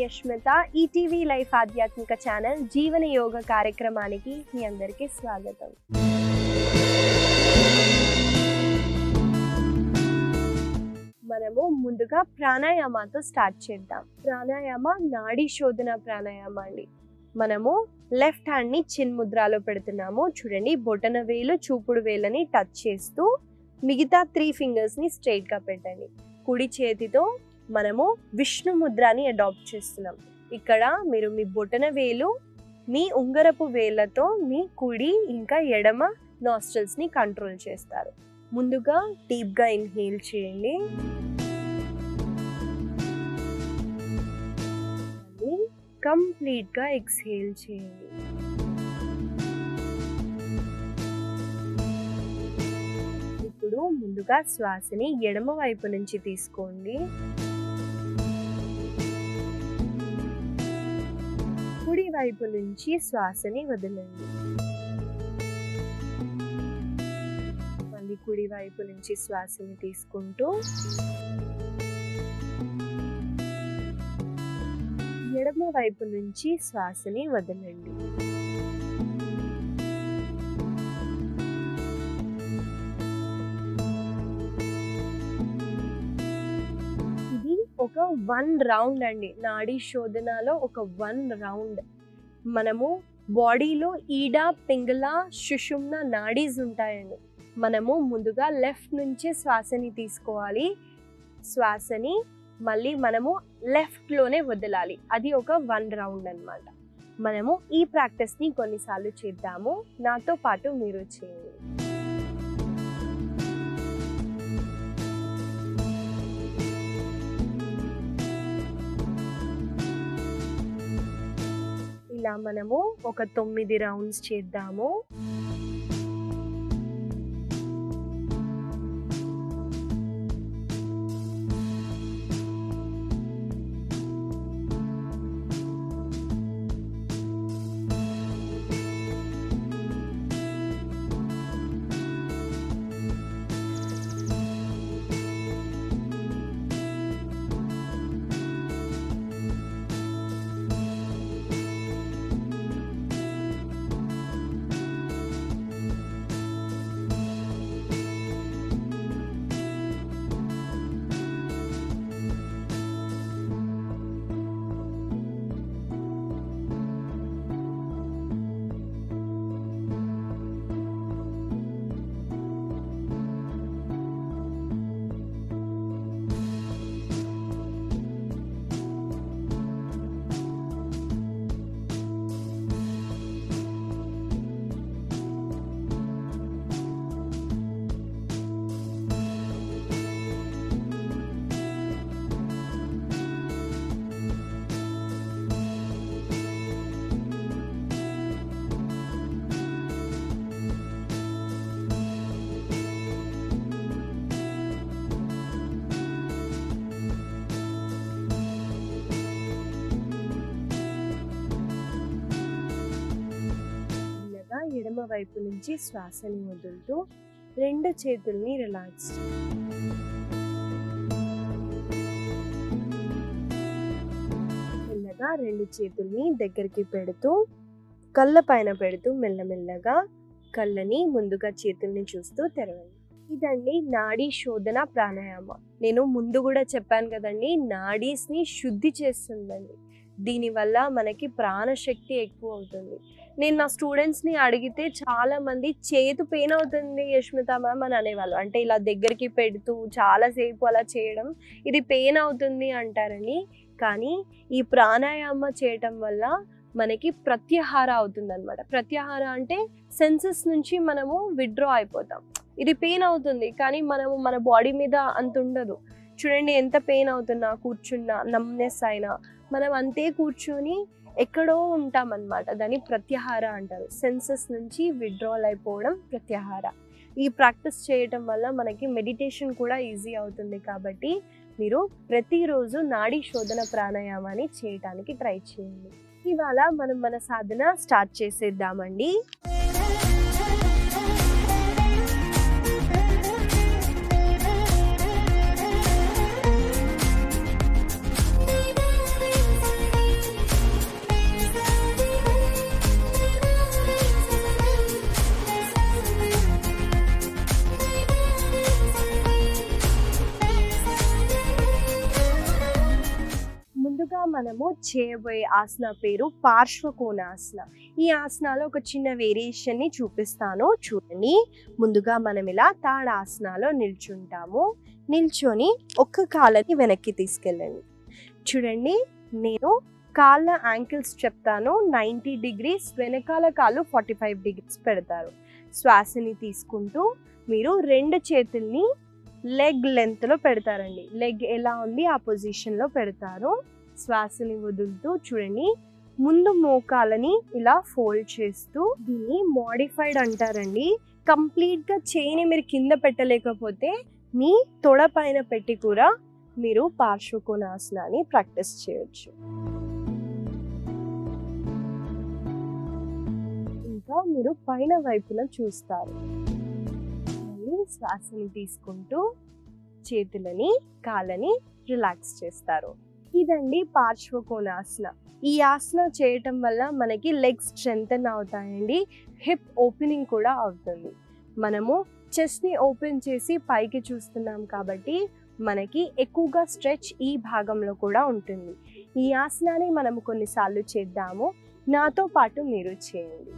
యష్మిత ETV life ఆధ్యాత్మిక channel Jeevana Yoga కార్యక్రమానికి మీ అందరికీ స్వాగతం మనము ముందుగా ప్రాణాయామాతో స్టార్ట్ చేద్దాం ప్రాణాయామ నాడీ శోధన ప్రాణాయామ అండి మనము లెఫ్ట్ హ్యాండ్ ని చిన్ ముద్రలో పెడుతున్నాము చూడండి బొటన వేలు చూపుడు వేలని టచ్ చేస్తూ మిగతా త్రీ ఫింగర్స్ ని స్ట్రైట్ గా పెట్టండి కుడి చేతితో మనము విష్ణు ముద్రని అడాప్ట్ చేస్తున్నాం ఇక్కడ మీరు మీ బొటన వేలు మీ ఉంగరపు వేళ్ళతో మీ కుడి ఇంకా ఎడమ నాస్ట్రల్స్ ని కంట్రోల్ చేస్తారు ముందుగా డీప్ గా ఇన్హేల్ చేయండి కంప్లీట్ గా ఎక్స్హేల్ చేయండి ఇప్పుడు ముందుగా శ్వాసని ఎడమ వైపు నుంచి తీసుకోండి కుడి వైపు నుంచి శ్వాసని వదలండి మళ్ళీ కుడి వైపు నుంచి శ్వాసని తీసుకుంటూ ఎడమ వైపు నుంచి శ్వాసని వదలండి ఇది ఒక వన్ రౌండ్ అండి నాడీ శోధనలో ఒక వన్ రౌండ్ మనము బాడీలో ఈడా పింగళ సుషుమ్న నాడీస్ ఉంటాయండి మనము ముందుగా లెఫ్ట్ నుంచే శ్వాసని తీసుకోవాలి శ్వాసని మళ్ళీ మనము లెఫ్ట్లోనే వదలాలి అది ఒక వన్ రౌండ్ అన్నమాట మనము ఈ ప్రాక్టీస్ని కొన్నిసార్లు చేద్దాము నాతో పాటు మీరు చేయండి ఇలా మనము ఒక తొమ్మిది రౌండ్స్ చేద్దాము మెల్లగా ఎడమ వైపు నుంచి శ్వాసని వదులుతూ రెండు చేతుల్ని రిలాక్స్ మెల్లగా రెండు చేతుల్ని దగ్గరికి పెడుతూ కళ్ళ పైన పెడుతూ మెల్లమెల్లగా కళ్ళని ముందుగా చేతుల్ని చూస్తూ తెరవండి ఇదండి నాడీ శోధన ప్రాణాయామ నేను ముందు కూడా చెప్పాను కదండి నాడీస్ని శుద్ధి చేస్తుందండి దీనివల్ల మనకి ప్రాణశక్తి ఎక్కువ అవుతుంది నేను నా స్టూడెంట్స్ని అడిగితే చాలా మంది చేతు పెయిన్ అవుతుంది యష్మిత మ్యామ్ అని అనేవాళ్ళు అంటే ఇలా దగ్గరికి పెడుతూ చాలాసేపు అలా చేయడం ఇది పెయిన్ అవుతుంది అంటారని కానీ ఈ ప్రాణాయామ చేయటం వల్ల మనకి ప్రత్యాహార అవుతుంది అనమాట ప్రత్యాహార అంటే సెన్సెస్ నుంచి మనము విత్డ్రా అయిపోతాం ఇది పెయిన్ అవుతుంది కానీ మనము మన బాడీ మీద అంత ఉండదు చూడండి ఎంత పెయిన్ అవుతున్నా కూర్చున్నా నమ్నెస్ అయినా మనం అంతే కూర్చొని ఎక్కడో ఉంటాం అన్నమాట దాన్ని ప్రత్యాహార అంటారు సెన్సెస్ నుంచి విత్డ్రాల్ అయిపోవడం ప్రత్యాహార ఈ ప్రాక్టీస్ చేయటం వల్ల మనకి మెడిటేషన్ కూడా ఈజీ అవుతుంది కాబట్టి మీరు ప్రతిరోజు నాడీ శోధన ప్రాణాయామాన్ని చేయటానికి ట్రై చేయండి ఇవాళ మనం మన సాధన స్టార్ట్ చేసేద్దామండి మనము చేయబోయే ఆసన పేరు పార్శ్వకోణాసన ఈ ఆసనాలో ఒక చిన్న వేరియేషన్ ని చూపిస్తాను చూడండి ముందుగా మనం ఇలా తాడాసనాలో నిల్చుంటాము నిల్చొని ఒక్క కాళ్ళని వెనక్కి తీసుకెళ్ళండి చూడండి నేను కాళ్ళ యాంకిల్స్ చెప్తాను నైంటీ డిగ్రీస్ వెనకాల కాళ్ళు ఫార్టీ ఫైవ్ డిగ్రీస్ పెడతారు శ్వాసని తీసుకుంటూ మీరు రెండు చేతుల్ని లెగ్ లెంత్లో పెడతారండి లెగ్ ఎలా ఉంది ఆ పొజిషన్లో పెడతారు శ్వాసని వదులుతూ చూడండి ముందు మోకాలని ఇలా ఫోల్డ్ చేస్తూ దీన్ని మోడిఫైడ్ అంటారండి కంప్లీట్గా చేయిని మీరు కింద పెట్టలేకపోతే మీ తొడ పైన పెట్టి కూడా మీరు పార్శ్వకోణాసనాన్ని ప్రాక్టీస్ చేయొచ్చు ఇంకా మీరు పైన వైపున చూస్తారు మళ్ళీ శ్వాసని తీసుకుంటూ చేతులని కాళ్ళని రిలాక్స్ చేస్తారు ఇదండి పార్శ్వకోణాసన ఈ ఆసన చేయటం వల్ల మనకి లెగ్ స్ట్రెంగ్తన్ అవుతాయండి హిప్ ఓపెనింగ్ కూడా అవుతుంది మనము చెస్ట్ని ఓపెన్ చేసి పైకి చూస్తున్నాం కాబట్టి మనకి ఎక్కువగా స్ట్రెచ్ ఈ భాగంలో కూడా ఉంటుంది ఈ ఆసనాన్ని మనము కొన్నిసార్లు చేద్దాము నాతో పాటు మీరు చేయండి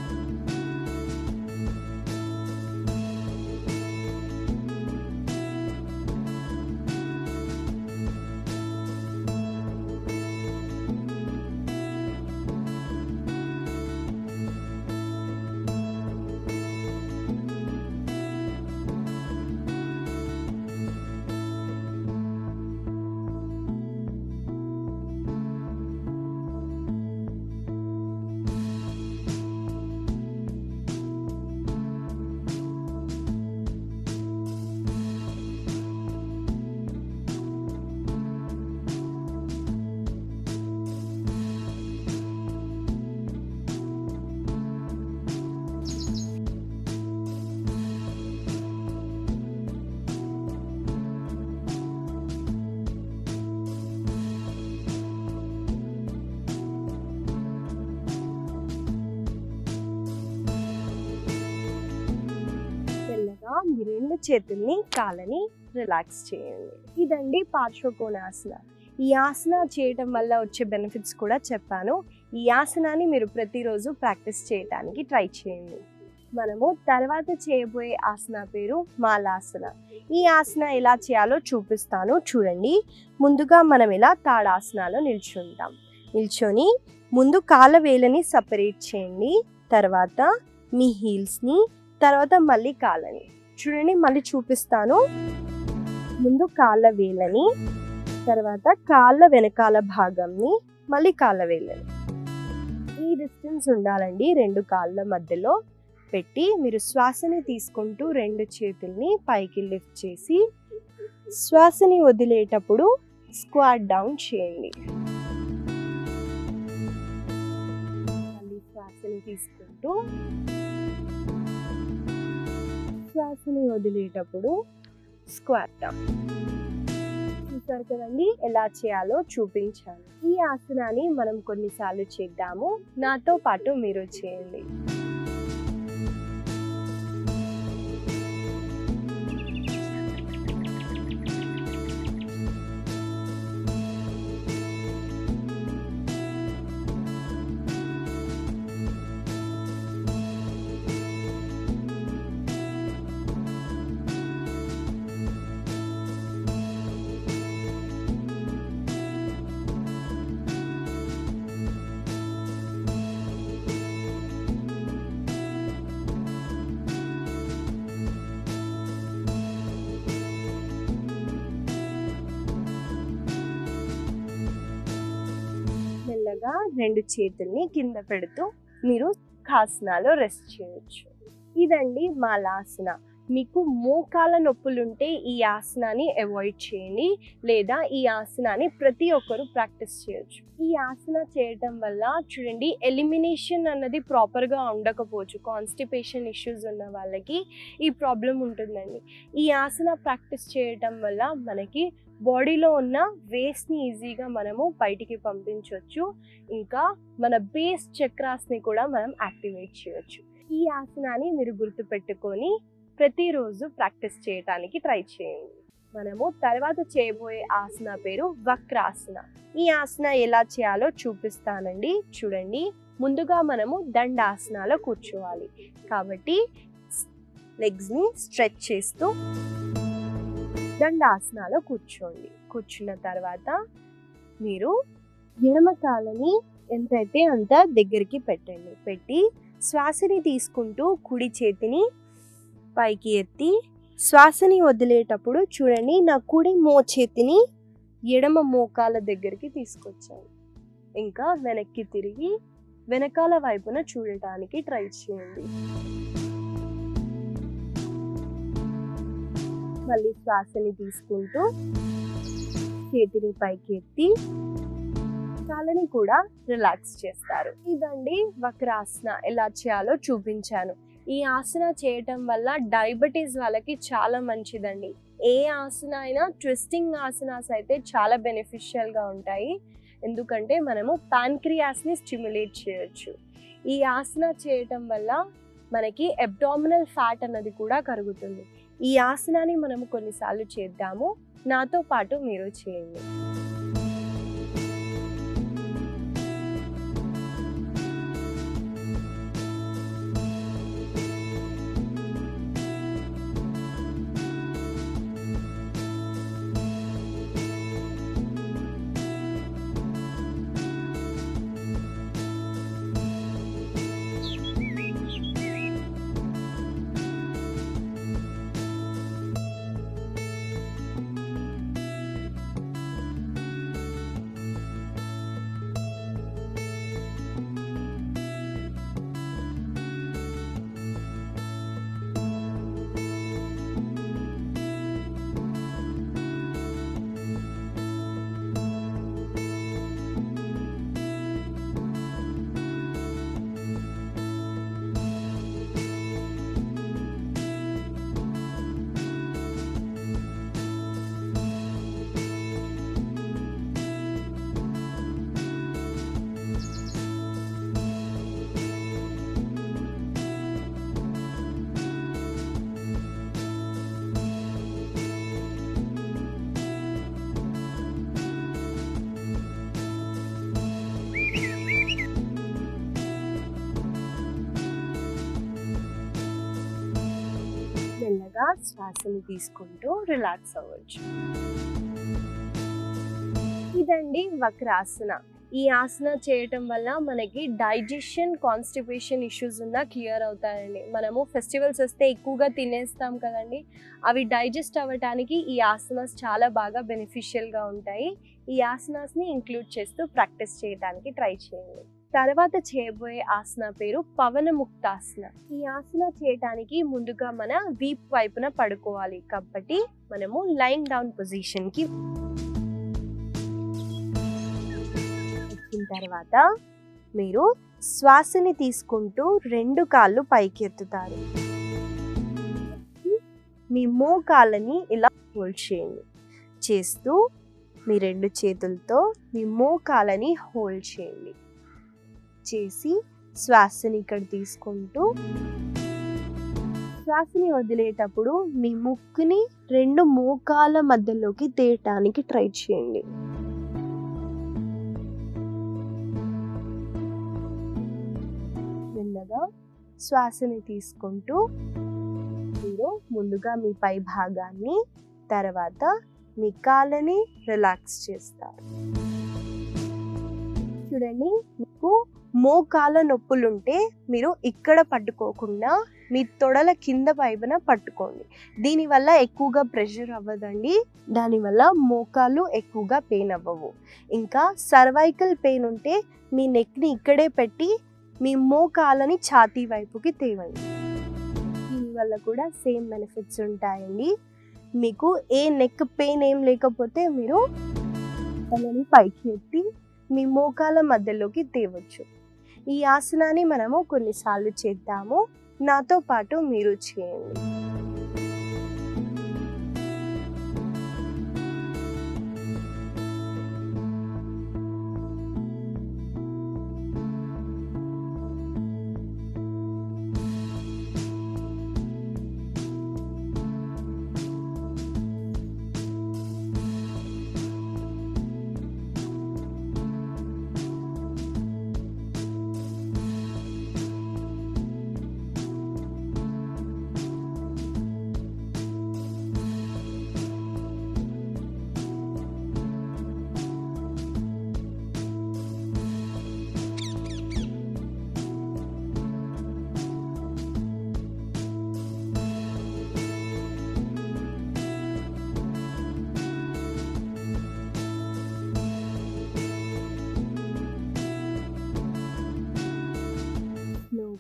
మెల్లగా మీ రెండు చేతుల్ని కాళ్ళని రిలాక్స్ చేయండి ఇదండి పార్శ్వకోణాసన ఈ ఆసన చేయటం వల్ల వచ్చే బెనిఫిట్స్ కూడా చెప్పాను ఈ ఆసనాన్ని మీరు ప్రతిరోజు ప్రాక్టీస్ చేయడానికి ట్రై చేయండి మనము తర్వాత చేయబోయే ఆసన పేరు మాలాసన ఈ ఆసన ఎలా చేయాలో చూపిస్తాను చూడండి ముందుగా మనం ఇలా తాడాసనాలో నిల్చుంటాం నిల్చొని ముందు కాళ్ళ వేలని సపరేట్ చేయండి తర్వాత మీ హీల్స్ని తర్వాత మళ్ళీ కాళ్ళని చూడండి మళ్ళీ చూపిస్తాను ముందు కాళ్ళ వేలని తర్వాత కాళ్ళ వెనకాల భాగంని మళ్ళీ కాళ్ళ వేలని ఈ డిస్టెన్స్ ఉండాలండి రెండు కాళ్ళ మధ్యలో పెట్టి మీరు శ్వాసని తీసుకుంటూ రెండు చేతుల్ని పైకి లిఫ్ట్ చేసి శ్వాసని వదిలేటప్పుడు స్క్వాట్ డౌన్ చేయండి మళ్ళీ శ్వాసని తీసుకుంటూ శ్వాసని వదిలేటప్పుడు స్క్వాట్ డౌన్ చూసారు కదండి ఎలా చేయాలో చూపించాను ఈ ఆసనాన్ని మనం కొన్నిసార్లు చేద్దాము నాతో పాటు మీరు చేయండి మెల్లగా రెండు చేతుల్ని కింద పెడుతూ మీరు ఖాసనాలో రెస్ట్ చేయొచ్చు ఇదండి మాలాసన మీకు మోకాల నొప్పులుంటే ఈ ఆసనాన్ని అవాయిడ్ చేయండి లేదా ఈ ఆసనాన్ని ప్రతి ఒక్కరు ప్రాక్టీస్ చేయొచ్చు ఈ ఆసన చేయటం వల్ల చూడండి ఎలిమినేషన్ అన్నది ప్రాపర్గా ఉండకపోవచ్చు కాన్స్టిపేషన్ ఇష్యూస్ ఉన్న వాళ్ళకి ఈ ప్రాబ్లం ఉంటుందండి ఈ ఆసన ప్రాక్టీస్ చేయటం వల్ల మనకి బాడీలో ఉన్న వేస్ట్ని ఈజీగా మనము బయటికి పంపించవచ్చు ఇంకా మన బేస్ చక్రాస్ని కూడా మనం యాక్టివేట్ చేయొచ్చు ఈ ఆసనాన్ని మీరు గుర్తుపెట్టుకొని ప్రతిరోజు ప్రాక్టీస్ చేయడానికి ట్రై చేయండి మనము తర్వాత చేయబోయే ఆసన పేరు వక్రాసన ఈ ఆసన ఎలా చేయాలో చూపిస్తానండి చూడండి ముందుగా మనము దండాసనాలో కూర్చోవాలి కాబట్టి లెగ్స్ని స్ట్రెచ్ చేస్తూ దండాసనాలో కూర్చోండి కూర్చున్న తర్వాత మీరు ఎడమ కాలని ఎంతైతే అంత దగ్గరికి పెట్టండి పెట్టి శ్వాసని తీసుకుంటూ కుడి చేతిని పైకి ఎత్తి శ్వాసని వదిలేటప్పుడు చూడండి నా కుడి మో చేతిని ఎడమ మోకాల దగ్గరికి తీసుకొచ్చాను ఇంకా వెనక్కి తిరిగి వెనకాల వైపున చూడటానికి ట్రై చేయండి మళ్ళీ శ్వాసని తీసుకుంటూ చేతిని పైకి ఎత్తి కాలని కూడా రిలాక్స్ చేస్తారు ఇదండి వక్రాసన ఎలా చేయాలో చూపించాను ఈ ఆసన చేయటం వల్ల డయాబెటీస్ వాళ్ళకి చాలా మంచిదండి ఏ ఆసన అయినా ట్విస్టింగ్ ఆసనాస్ అయితే చాలా బెనిఫిషియల్గా ఉంటాయి ఎందుకంటే మనము ప్యాన్క్రియాస్ని స్టిమ్యులేట్ చేయొచ్చు ఈ ఆసన చేయటం వల్ల మనకి అబ్డామినల్ ఫ్యాట్ అన్నది కూడా కరుగుతుంది ఈ ఆసనాన్ని మనము కొన్నిసార్లు చేద్దాము నాతో పాటు మీరు చేయండి మెల్లగా శ్వాసని తీసుకుంటూ రిలాక్స్ అవ్వచ్చు ఇదండి వక్రాసన ఈ ఆసన చేయటం వల్ల మనకి డైజెషన్ కాన్స్టిపేషన్ ఇష్యూస్ ఉన్నా క్లియర్ అవుతాయండి మనము ఫెస్టివల్స్ వస్తే ఎక్కువగా తినేస్తాం కదండి అవి డైజెస్ట్ అవ్వటానికి ఈ ఆసనాస్ చాలా బాగా బెనిఫిషియల్గా ఉంటాయి ఈ ఆసనాస్ని ఇంక్లూడ్ చేస్తూ ప్రాక్టీస్ చేయడానికి ట్రై చేయండి తర్వాత చేయబోయే ఆసన పేరు పవన ముక్తాసన ఈ ఆసన చేయటానికి ముందుగా మన వీప్ వైపున పడుకోవాలి కాబట్టి మనము లైన్ డౌన్ పొజిషన్ కి వచ్చిన తర్వాత మీరు శ్వాసని తీసుకుంటూ రెండు కాళ్ళు పైకి ఎత్తుతారు మీ మోకాళ్ళని ఇలా హోల్డ్ చేయండి చేస్తూ మీ రెండు చేతులతో మీ మోకాలని హోల్డ్ చేయండి చేసి శ్వాసని ఇక్కడ తీసుకుంటూ శ్వాసని వదిలేటప్పుడు మీ ముక్కుని రెండు మోకాల మధ్యలోకి తేయటానికి ట్రై చేయండి మెల్లగా శ్వాసని తీసుకుంటూ మీరు ముందుగా మీ పై భాగాన్ని తర్వాత మీ కాళ్ళని రిలాక్స్ చేస్తారు చూడండి మీకు మోకాల నొప్పులుంటే మీరు ఇక్కడ పట్టుకోకుండా మీ తొడల కింద వైపున పట్టుకోండి దీనివల్ల ఎక్కువగా ప్రెషర్ అవ్వదండి దానివల్ల మోకాలు ఎక్కువగా పెయిన్ అవ్వవు ఇంకా సర్వైకల్ పెయిన్ ఉంటే మీ నెక్ని ఇక్కడే పెట్టి మీ మోకాలని ఛాతీ వైపుకి తేవండి దీనివల్ల కూడా సేమ్ బెనిఫిట్స్ ఉంటాయండి మీకు ఏ నెక్ పెయిన్ ఏం లేకపోతే మీరు తలని పైకి ఎత్తి మీ మోకాల మధ్యలోకి తేవచ్చు ఈ ఆసనాన్ని మనము కొన్నిసార్లు చేద్దాము నాతో పాటు మీరు చేయండి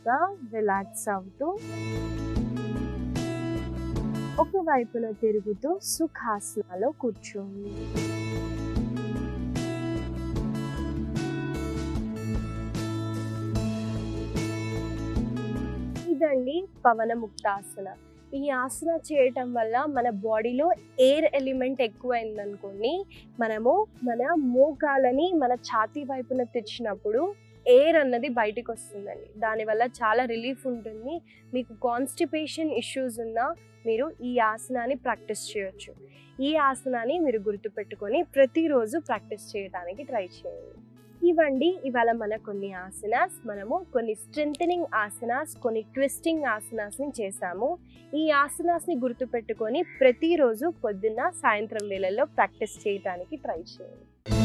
నెమ్మదిగా రిలాక్స్ అవుతూ ఒకవైపున తిరుగుతూ సుఖాసనాలో కూర్చోండి ఇదండి పవన ముక్తాసన ఈ ఆసన చేయటం వల్ల మన బాడీలో ఎయిర్ ఎలిమెంట్ ఎక్కువైందనుకోండి మనము మన మోకాలని మన ఛాతీ వైపున తెచ్చినప్పుడు ఎయిర్ అన్నది బయటికి వస్తుందండి దానివల్ల చాలా రిలీఫ్ ఉంటుంది మీకు కాన్స్టిపేషన్ ఇష్యూస్ ఉన్నా మీరు ఈ ఆసనాన్ని ప్రాక్టీస్ చేయొచ్చు ఈ ఆసనాన్ని మీరు గుర్తుపెట్టుకొని ప్రతిరోజు ప్రాక్టీస్ చేయడానికి ట్రై చేయండి ఇవండి ఇవాళ మన కొన్ని ఆసనాస్ మనము కొన్ని స్ట్రెంథనింగ్ ఆసనాస్ కొన్ని ట్విస్టింగ్ ఆసనాస్ని చేసాము ఈ ఆసనాస్ని గుర్తుపెట్టుకొని ప్రతిరోజు పొద్దున్న సాయంత్రం వేళల్లో ప్రాక్టీస్ చేయడానికి ట్రై చేయండి